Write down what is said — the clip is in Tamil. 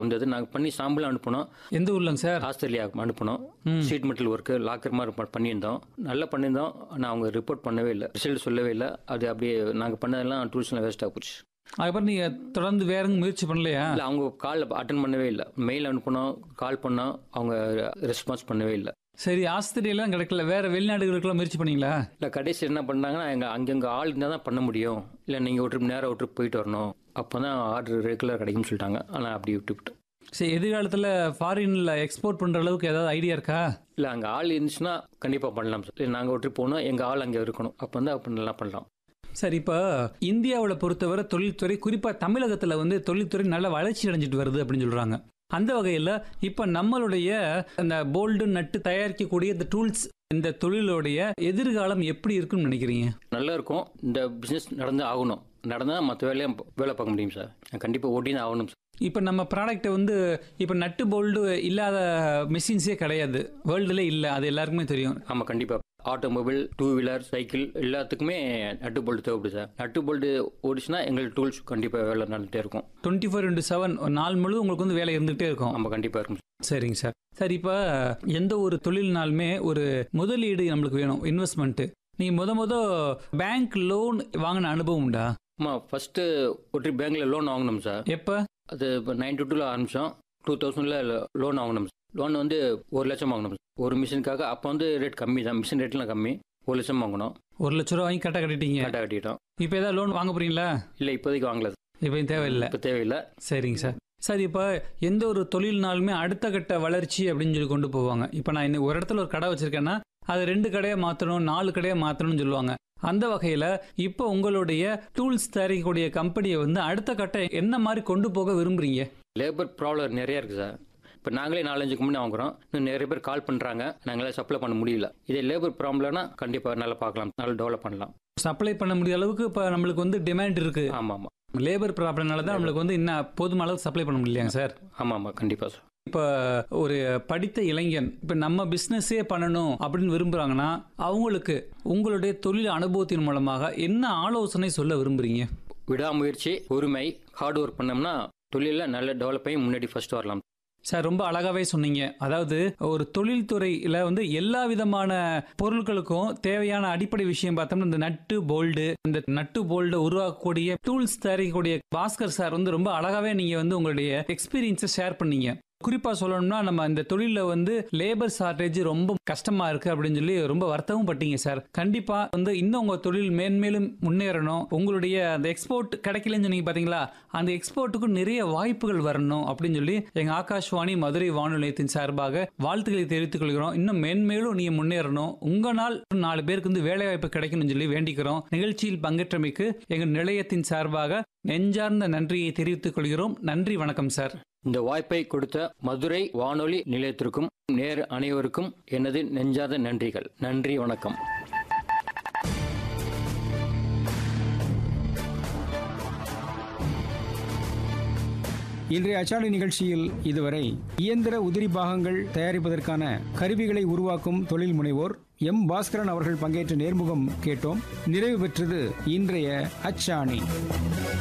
இந்த இது நாங்கள் பண்ணி சாம்பிள் அனுப்பினோம் எந்த ஊர்லங்க சார் ஆஸ்திரேலியா அனுப்பினோம் ஷீட் மெட்டல் ஒர்க்கு லாக்கர் மாதிரி ப- பண்ணியிருந்தோம் நல்லா பண்ணியிருந்தோம் ஆனால் அவங்க ரிப்போர்ட் பண்ணவே இல்லை ரிசல்ட் சொல்லவே இல்லை அது அப்படியே நாங்கள் பண்ணதெல்லாம் டூல்ஸ்லாம் வேஸ்ட்டாக போச்சு அதுக்கப்புறம் நீங்க தொடர்ந்து வேற எதுவும் முயற்சி பண்ணலையா இல்லை அவங்க கால் அட்டன் பண்ணவே இல்லை மெயில் அனுப்பினோம் கால் பண்ணோம் அவங்க ரெஸ்பான்ஸ் பண்ணவே இல்லை சரி ஆஸ்திரேலியாலாம் கிடைக்கல வேற வெளிநாடுகளுக்கெல்லாம் முயற்சி பண்ணீங்களா இல்லை கடைசி என்ன பண்ணாங்கன்னா எங்கள் அங்கங்கே ஆள் இருந்தால் தான் பண்ண முடியும் இல்லை நீங்கள் ஒரு ட்ரிப் நேராக ஒரு ட்ரிப் போயிட்டு வரணும் அப்போ தான் ஆர்டர் ரெகுலர் கிடைக்கும்னு சொல்லிட்டாங்க ஆனால் அப்படி விட்டுவிட்டோம் சரி எதிர்காலத்துல ஃபாரின்ல எக்ஸ்போர்ட் பண்ற அளவுக்கு ஏதாவது ஐடியா இருக்கா இல்லை அங்கே ஆள் இருந்துச்சுன்னா கண்டிப்பாக பண்ணலாம் சார் இல்லை நாங்கள் ஒரு ட்ரிப் போனோம் எங்கள் ஆள் அங்கே இருக்கணும் அப்போ வந்து அப்போ நல்லா பண்ணலாம் சரி இப்போ இந்தியாவில் பொறுத்தவரை தொழில்துறை குறிப்பாக தமிழகத்தில் வந்து தொழில்துறை நல்ல வளர்ச்சி அடைஞ்சிட்டு வருது அப்படின்னு சொல்கிறாங்க அந்த வகையில் இப்போ நம்மளுடைய அந்த போல்டு நட்டு தயாரிக்கக்கூடிய இந்த டூல்ஸ் இந்த தொழிலுடைய எதிர்காலம் எப்படி இருக்குன்னு நினைக்கிறீங்க நல்லா இருக்கும் இந்த பிஸ்னஸ் நடந்து ஆகணும் நடந்தால் மற்ற வேலையை வேலை பார்க்க முடியும் சார் கண்டிப்பாக ஓட்டி தான் ஆகணும் சார் இப்போ நம்ம ப்ராடக்ட்டை வந்து இப்போ நட்டு போல்டு இல்லாத மிஷின்ஸே கிடையாது வேர்ல்டுல இல்லை அது எல்லாருக்குமே தெரியும் ஆமாம் கண்டிப்பாக ஆட்டோமொபைல் டூ வீலர் சைக்கிள் எல்லாத்துக்குமே நட்டு போல்டு தேவைப்படுது சார் நட்டு போல்டு ஓடிச்சுன்னா எங்களுக்கு டூல்ஸ் கண்டிப்பாக வேலை நடந்துகிட்டே இருக்கும் டுவெண்ட்டி ஃபோர் இன்ட்டு செவன் நாள் முழுவதும் உங்களுக்கு வந்து வேலை இருந்துகிட்டே இருக்கும் நம்ம கண்டிப்பாக இருக்கும் சரிங்க சார் சார் இப்போ எந்த ஒரு தொழில்னாலுமே ஒரு முதலீடு நம்மளுக்கு வேணும் இன்வெஸ்ட்மெண்ட்டு நீங்கள் முத முத பேங்க் லோன் வாங்கின அனுபவம் உண்டா ஆமாம் ஃபஸ்ட்டு ஒரு ட்ரிப் பேங்க்கில் லோன் வாங்கினோம் சார் எப்போ அது இப்போ நைன் டு டூவில் ஆரம்பித்தோம் டூ தௌசண்டில் லோன் வாங்கினோம் லோன் வந்து ஒரு லட்சம் வாங்கினோம் ஒரு மிஷினுக்காக அப்போ வந்து ரேட் கம்மி தான் மிஷின் ரேட்லாம் கம்மி ஒரு லட்சம் வாங்கினோம் ஒரு லட்ச ரூபா வாங்கி கரெக்டாக கட்டிட்டீங்க கரெக்டாக கட்டிட்டோம் இப்போ ஏதாவது லோன் வாங்க போறீங்களா இல்லை இப்போதைக்கு வாங்கல இப்போ தேவையில்லை இப்போ தேவையில்லை சரிங்க சார் சார் இப்போ எந்த ஒரு தொழில்னாலுமே அடுத்த கட்ட வளர்ச்சி அப்படின்னு சொல்லி கொண்டு போவாங்க இப்போ நான் இன்னைக்கு ஒரு இடத்துல ஒரு கடை வச்சிருக்கேன்னா அது ரெண்டு கடையை மாற்றணும் நாலு கடையை மாற்றணும்னு சொல்லுவாங்க அந்த வகையில் இப்போ உங்களுடைய டூல்ஸ் தயாரிக்கக்கூடிய கம்பெனியை வந்து அடுத்த கட்ட என்ன மாதிரி கொண்டு போக விரும்புறீங்க லேபர் ப்ராப்ளம் நிறைய இருக்குது சார் இப்போ நாங்களே நாலஞ்சு கம்பெனி வாங்குறோம் இன்னும் நிறைய பேர் கால் பண்ணுறாங்க நாங்களே சப்ளை பண்ண முடியல இதே லேபர் ப்ராப்ளம்னா கண்டிப்பாக நல்லா பார்க்கலாம் நல்லா டெவலப் பண்ணலாம் சப்ளை பண்ண முடிய அளவுக்கு இப்போ நம்மளுக்கு வந்து டிமாண்ட் இருக்கு ஆமாம் ஆமாம் லேபர் ப்ராப்ளம்னால தான் நம்மளுக்கு வந்து இன்னும் போதுமான அளவுக்கு சப்ளை பண்ண முடியலையாங்க சார் ஆமாம் ஆமாம் கண்டிப்பாக சார் இப்போ ஒரு படித்த இளைஞன் இப்போ நம்ம பிஸ்னஸே பண்ணணும் அப்படின்னு விரும்புகிறாங்கன்னா அவங்களுக்கு உங்களுடைய தொழில் அனுபவத்தின் மூலமாக என்ன ஆலோசனை சொல்ல விரும்புறீங்க விடாமுயற்சி பொறுமை ஹார்ட் ஒர்க் பண்ணோம்னா தொழிலில் நல்ல டெவலப் ஆகி முன்னாடி ஃபர்ஸ்ட் வரலாம் சார் ரொம்ப அழகாவே சொன்னீங்க அதாவது ஒரு தொழில்துறையில வந்து எல்லா விதமான பொருட்களுக்கும் தேவையான அடிப்படை விஷயம் பார்த்தோம்னா இந்த நட்டு போல்டு இந்த நட்டு போல்டு உருவாக்கக்கூடிய டூல்ஸ் தயாரிக்கக்கூடிய பாஸ்கர் சார் வந்து ரொம்ப அழகாவே நீங்க வந்து உங்களுடைய எக்ஸ்பீரியன்ஸை ஷேர் பண்ணீங்க குறிப்பா சொல்லணும்னா நம்ம இந்த தொழில வந்து லேபர் ஷார்டேஜ் ரொம்ப கஷ்டமா இருக்கு அப்படின்னு சொல்லி ரொம்ப வருத்தமும் பட்டீங்க சார் கண்டிப்பா வந்து இன்னும் உங்க தொழில் மேன்மேலும் முன்னேறணும் உங்களுடைய அந்த எக்ஸ்போர்ட் கிடைக்கலன்னு சொன்னீங்க பாத்தீங்களா அந்த எக்ஸ்போர்ட்டுக்கு நிறைய வாய்ப்புகள் வரணும் அப்படின்னு சொல்லி எங்க ஆகாஷ்வாணி மதுரை வானொலி நிலையத்தின் சார்பாக வாழ்த்துக்களை தெரிவித்துக் கொள்கிறோம் இன்னும் மேன்மேலும் நீங்க முன்னேறணும் உங்க நாள் நாலு பேருக்கு வந்து வேலை வாய்ப்பு கிடைக்கணும்னு சொல்லி வேண்டிக்கிறோம் நிகழ்ச்சியில் பங்கேற்றமைக்கு எங்க நிலையத்தின் சார்பாக நெஞ்சார்ந்த நன்றியை தெரிவித்துக் கொள்கிறோம் நன்றி வணக்கம் சார் இந்த வாய்ப்பை கொடுத்த மதுரை வானொலி நிலையத்திற்கும் நேர் அனைவருக்கும் எனது நெஞ்சாத நன்றிகள் நன்றி வணக்கம் இன்றைய அச்சாலை நிகழ்ச்சியில் இதுவரை இயந்திர உதிரி பாகங்கள் தயாரிப்பதற்கான கருவிகளை உருவாக்கும் தொழில் முனைவோர் எம் பாஸ்கரன் அவர்கள் பங்கேற்ற நேர்முகம் கேட்டோம் நிறைவு பெற்றது இன்றைய அச்சாணி